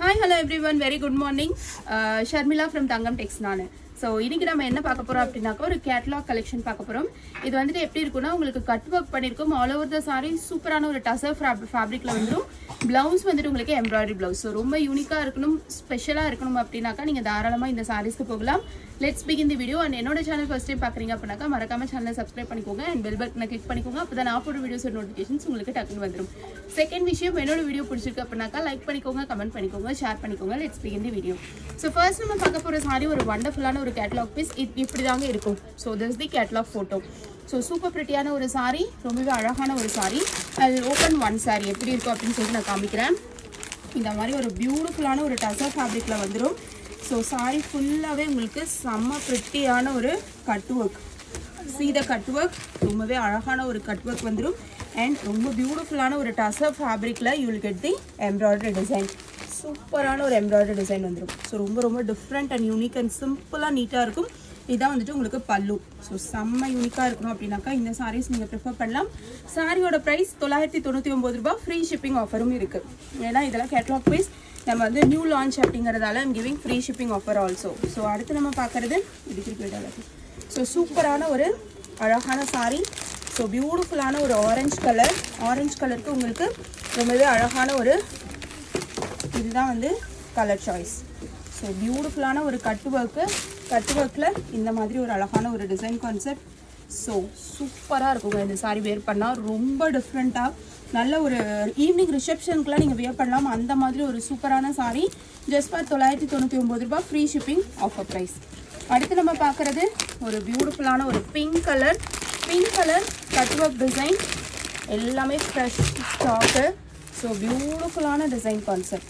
hi hello everyone very good morning Sharmila from Thangam tex நான் so இன்னைக்கு நம்ம என்ன பார்க்க போறோம் அப்படின்னாக்கா ஒரு கேட்லாக் கலெக்ஷன் பார்க்க போறோம் இது வந்துட்டு எப்படி இருக்கும்னா உங்களுக்கு கட் ஒர்க் பண்ணியிருக்கோம் ஆல் ஓவர் த சாரி சூப்பரான ஒரு டசர் ஃபேப்ரிக்ல வந்துடும் பிளவுஸ் வந்துட்டு உங்களுக்கு எம்ப்ராய்டரி பிளவுஸ் ஸோ ரொம்ப யூனிக்கா இருக்கணும் ஸ்பெஷலா இருக்கணும் அப்படின்னாக்கா நீங்க தாராளமா இந்த சாரீஸ்க்கு போகலாம் let's begin the video and என்னோட சேனல் ஃபர்ஸ்ட் டைம் பார்க்குறீங்க அப்படின்னாக்கா மறக்காம சேனலை சப்ஸ்கிரைப் பண்ணிக்கோங்க அண்ட் பெல் பட்டனை கிளிக் பண்ணிக்கோங்க அப்போ தான் நான் போடுற வீடியோஸ் நோட்டிஃபிகேஷன்ஸ் உங்களுக்கு டக்குன்னு வந்துடும் செகண்ட் விஷயம் என்னோட வீடியோ பிடிச்சிருக்கு அப்படின்னாக்கா லைக் பண்ணிக்கோங்க கமெண்ட் பண்ணிக்கோங்க ஷேர் பண்ணிக்கோங்க let's begin the video so first நம்ம பார்க்க போகிற சாரி ஒரு வண்டர்ஃபுல்லான ஒரு கேட்லாக் பீஸ் இப்படி தாங்க இருக்கும் so this the catalog photo so super ப்ரிட்டியான ஒரு சாரி ரொம்பவே அழகான ஒரு சாரி அது ஓப்பன் ஒன் சாரி எப்படி இருக்கும் அப்படின்னு சொல்லிட்டு நான் காமிக்கிறேன் இந்த மாதிரி ஒரு பியூட்டிஃபுல்லான ஒரு டசர் ஃபேப்ரிக்கில் வந்துடும் ஸோ சாரி ஃபுல்லாகவே உங்களுக்கு செம்ம ப்ரிட்டியான ஒரு cut work see the cut work ரொம்பவே அழகான ஒரு கட் ஒர்க் வந்துடும் அண்ட் ரொம்ப பியூட்டிஃபுல்லான ஒரு டசர் ஃபேப்ரிக்கில் you will get the embroidery design சூப்பரான ஒரு எம்ப்ராய்டரி டிசைன் வந்துடும் ஸோ ரொம்ப ரொம்ப டிஃப்ரெண்ட் அண்ட் யூனிக் அண்ட் சிம்பிளாக நீட்டாக இருக்கும் இதான் வந்துட்டு உங்களுக்கு பல்லு ஸோ செம்ம யூனிக்காக இருக்கணும் அப்படின்னாக்கா இந்த சாரீஸ் நீங்கள் ப்ரிஃபர் பண்ணலாம் சாரியோட ப்ரைஸ் தொள்ளாயிரத்தி தொண்ணூற்றி ஒம்பது ரூபாய் ஃப்ரீ ஷிப்பிங் ஆஃபரும் இருக்குது ஏன்னா இதெல்லாம் கேட்லாக் ப்ரைஸ் நம்ம வந்து நியூ லான்ச் அப்படிங்கிறதால I'm giving free shipping offer also so அடுத்து நம்ம பார்க்குறது இது திருப்பி ஸோ சூப்பரான ஒரு அழகான சாரி ஸோ பியூட்டிஃபுல்லான ஒரு ஆரஞ்சு கலர் ஆரஞ்சு கலருக்கு உங்களுக்கு ரொம்பவே அழகான ஒரு இதுதான் வந்து கலர் சாய்ஸ் ஸோ பியூட்டிஃபுல்லான ஒரு கட் ஒர்க்கு கட் ஒர்க்கில் இந்த மாதிரி ஒரு அழகான ஒரு டிசைன் கான்செப்ட் ஸோ சூப்பராக இருக்குங்க இந்த சாரி வேர் பண்ணால் ரொம்ப டிஃப்ரெண்ட்டாக நல்ல ஒரு ஈவினிங் ரிசப்ஷனுக்குலாம் நீங்கள் வியர் பண்ணலாம் அந்த மாதிரி ஒரு சூப்பரான சாரி ஜஸ்ட் ஃபார் தொள்ளாயிரத்தி தொண்ணூற்றி ஒம்பது ரூபாய் ஃப்ரீ ஷிப்பிங் ஆஃபர் ப்ரைஸ் அடுத்து நம்ம பார்க்குறது ஒரு பியூட்டிஃபுல்லான ஒரு pink colour pink colour cut work design எல்லாமே ஃப்ரெஷ் ஸ்டாக்கு ஸோ பியூட்டிஃபுல்லான design concept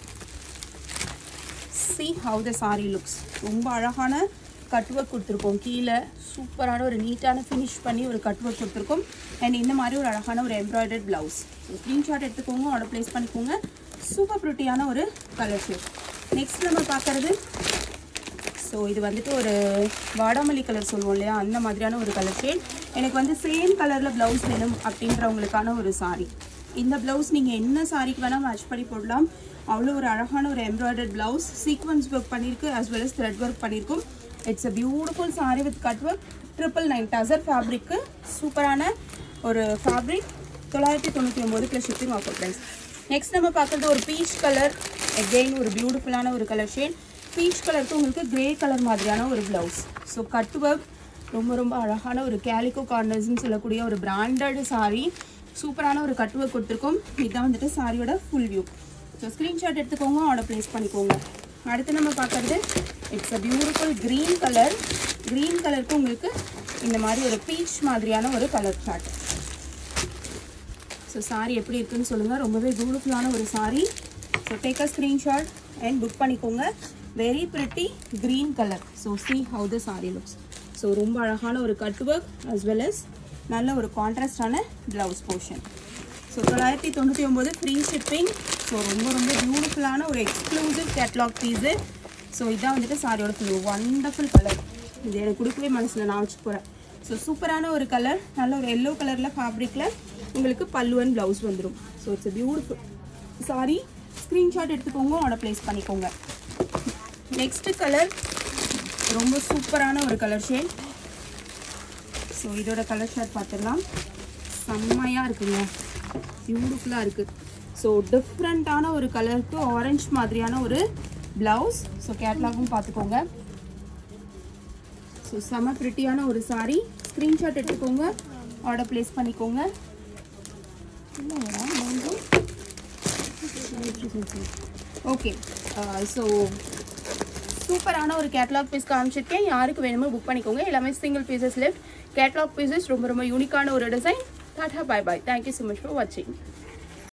see how the saree looks ரொம்ப அழகான கட் ஒர்க் கொடுத்துருக்கோம் கீழே சூப்பரான ஒரு நீட்டான ஃபினிஷ் பண்ணி ஒரு கட் ஒர்க் கொடுத்துருக்கோம் அண்ட் இந்த மாதிரி ஒரு அழகான ஒரு எம்ப்ராய்டர்ட் ப்ளவுஸ் ஸ்க்ரீன்ஷாட் எடுத்துக்கோங்க ஆர்டர் ப்ளேஸ் பண்ணிக்கோங்க சூப்பர் ப்ரிட்டியான ஒரு கலர் ஷேட் நெக்ஸ்ட் நம்ம பார்க்குறது ஸோ இது வந்துட்டு ஒரு வாடாமல்லி கலர் சொல்லுவோம் இல்லையா அந்த மாதிரியான ஒரு கலர் ஷேட் எனக்கு வந்து சேம் கலரில் ப்ளவுஸ் வேணும் அப்படின்றவங்களுக்கான ஒரு சாரி இந்த ப்ளவுஸ் நீங்கள் என்ன சாரிக்கு வேணால் மேட்ச் பண்ணி போடலாம் அவ்வளோ ஒரு அழகான ஒரு எம்ப்ராய்டர்ட் ப்ளவுஸ் சீக்வன்ஸ் ஒர்க் பண்ணியிருக்கு as well as thread work பண்ணியிருக்கும் it's a beautiful saree with cut work triple nine tussar fabric சூப்பரான ஒரு ஃபேப்ரிக் தொள்ளாயிரத்தி தொண்ணூற்றி ஒம்பது plus shipping offer price next நம்ம பார்க்குறது ஒரு பீச் கலர் again ஒரு பியூட்டிஃபுல்லான ஒரு கலர் ஷேட் பீச் கலருக்கு உங்களுக்கு கிரே கலர் மாதிரியான ஒரு ப்ளவுஸ் ஸோ கட் ஒர்க் ரொம்ப ரொம்ப அழகான ஒரு கேலிகோ கார்னர்ஸ்னு சொல்லக்கூடிய ஒரு பிராண்டட் saree சூப்பரான ஒரு கட் ஒர்க் கொடுத்துருக்கோம் இதுதான் வந்துட்டு சாரியோட ஃபுல் வியூ ஸோ ஸ்க்ரீன்ஷாட் எடுத்துக்கோங்க ஆர்டர் ப்ளேஸ் பண்ணிக்கோங்க அடுத்து நம்ம பார்க்குறது it's a beautiful green colour green கலருக்கு உங்களுக்கு இந்த மாதிரி ஒரு பீச் மாதிரியான ஒரு கலர் சார்ட் ஸோ சாரி எப்படி இருக்குன்னு சொல்லுங்கள் ரொம்பவே பியூட்டிஃபுல்லான ஒரு saree so take a screenshot and book பண்ணிக்கோங்க very pretty green colour so see how the saree looks so ரொம்ப அழகான ஒரு cut work as well as நல்ல ஒரு கான்ட்ராஸ்டான ப்ளவுஸ் போர்ஷன் ஸோ தொள்ளாயிரத்தி தொண்ணூற்றி ஒம்பது ஃப்ரீ ஷிப்பிங் ஸோ ரொம்ப ரொம்ப பியூட்டிஃபுல்லான ஒரு எக்ஸ்க்ளூசிவ் கேட்லாக் பீஸு ஸோ இதான் வந்துட்டு சாரியோட ஃபுல் வண்டர்ஃபுல் கலர் இது எனக்கு கொடுக்கவே மனசில் நான் வச்சு போகிறேன் ஸோ சூப்பரான ஒரு கலர் நல்ல ஒரு எல்லோ கலரில் ஃபேப்ரிக்கில் உங்களுக்கு பல்லு அண்ட் ப்ளவுஸ் வந்துடும் so it's beautiful saree screenshot எடுத்துக்கோங்க ஆர்டர் ப்ளேஸ் பண்ணிக்கோங்க நெக்ஸ்ட் கலர் ரொம்ப சூப்பரான ஒரு கலர் ஷேட் ஸோ இதோட கலர் ஷேட் பார்த்துடலாம் செம்மையாக இருக்குங்க பியூட்டிஃபுல்லாக இருக்குது ஸோ டிஃப்ரெண்ட்டான ஒரு கலருக்கு ஆரஞ்சு மாதிரியான ஒரு ப்ளவுஸ் ஸோ கேட்லாகும் பார்த்துக்கோங்க ஸோ செம ப்ரிட்டியான ஒரு சாரி ஸ்க்ரீன்ஷாட் எடுத்துக்கோங்க ஆர்டர் ப்ளேஸ் பண்ணிக்கோங்க ஓகே ஸோ சூப்பரான ஒரு கேட்லாக் பீஸ் காமிச்சிருக்கேன் யாருக்கு வேணுமோ புக் பண்ணிக்கோங்க எல்லாமே single pieces left catalog pieces ரொம்ப ரொம்ப யூனிக்கான ஒரு design tata bye bye thank you so much for வாட்சிங்